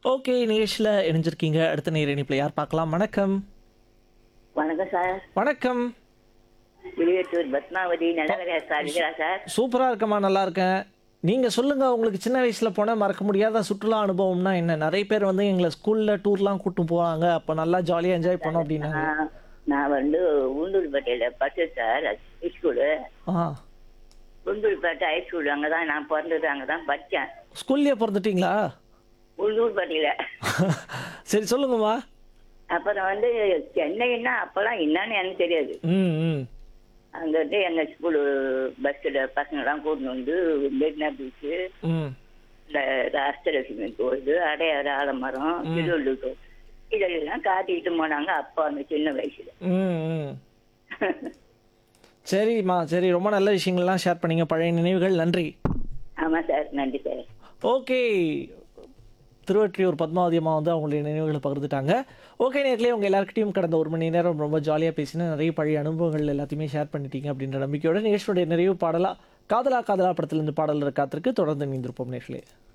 okay நிகழ்ச்சியில் இணைஞ்சிருக்கீங்க அடுத்த நேர இணைப்பில் யார் பார்க்கலாம் வணக்கம் வணக்கம் சார் வணக்கம் வெளியேற்றூர் பத்மாவதி நல்லவரையா சார் இருக்கிறா சார் சூப்பராக இருக்கம்மா நல்லா இருக்கேன் நீங்கள் சொல்லுங்கள் உங்களுக்கு சின்ன வயசில் போனால் மறக்க முடியாத சுற்றுலா அனுபவம்னா என்ன நிறைய பேர் வந்து எங்களை ஸ்கூலில் டூர்லாம் கூட்டு போவாங்க அப்போ நல்லா ஜாலியாக என்ஜாய் பண்ணோம் அப்படின்னாங்க நான் நான் வந்து உண்டூர்பேட்டையில் படிச்சேன் சார் ஹைஸ்கூலு ஆ உண்டூர்பேட்டை ஹைஸ்கூல் அங்கே தான் நான் பிறந்தது அங்கே தான் படித்தேன் ஸ்கூல்லேயே பிறந்துட்டீங்களா உண்டூர்பேட்டையில் சரி சொல்லுங்கம்மா அப்புறம் வந்து சென்னைன்னா அப்போல்லாம் என்னன்னு எனக்கு தெரியாது ம் ம் அங்கே வந்து எங்கள் ஸ்கூலு பஸ்ஸில் பசங்கள்லாம் கூட்டின்னு வந்து மெரினா பீச்சு ம் இந்த அஷ்டலட்சுமி கோயில் அடையாறு ஆலமரம் திருவள்ளூர் கோயில் இதெல்லாம் காட்டிட்டு போனாங்க அப்போ அந்த சின்ன வயசுல ம் ம் சரிம்மா சரி ரொம்ப நல்ல விஷயங்கள்லாம் ஷேர் பண்ணீங்க பழைய நினைவுகள் நன்றி ஆமாம் சார் நன்றி சார் ஓகே திருவற்றியூர் பத்மாவதி அம்மா வந்து அவங்களுடைய நினைவுகளை பகிர்ந்துட்டாங்க ஓகே நேர்களே உங்கள் எல்லாருக்கிட்டையும் கடந்த ஒரு மணி நேரம் ரொம்ப ஜாலியாக பேசினேன் நிறைய பழைய அனுபவங்கள் எல்லாத்தையுமே ஷேர் பண்ணிட்டீங்க அப்படின்ற நம்பிக்கையோட நிகழ்ச்சியுடைய நிறைவு பாடலா காதலா காதலா படத்திலிருந்து பாடல் காத்திருக்கு தொடர்ந்து நீந்திருப்போம் நேர்களே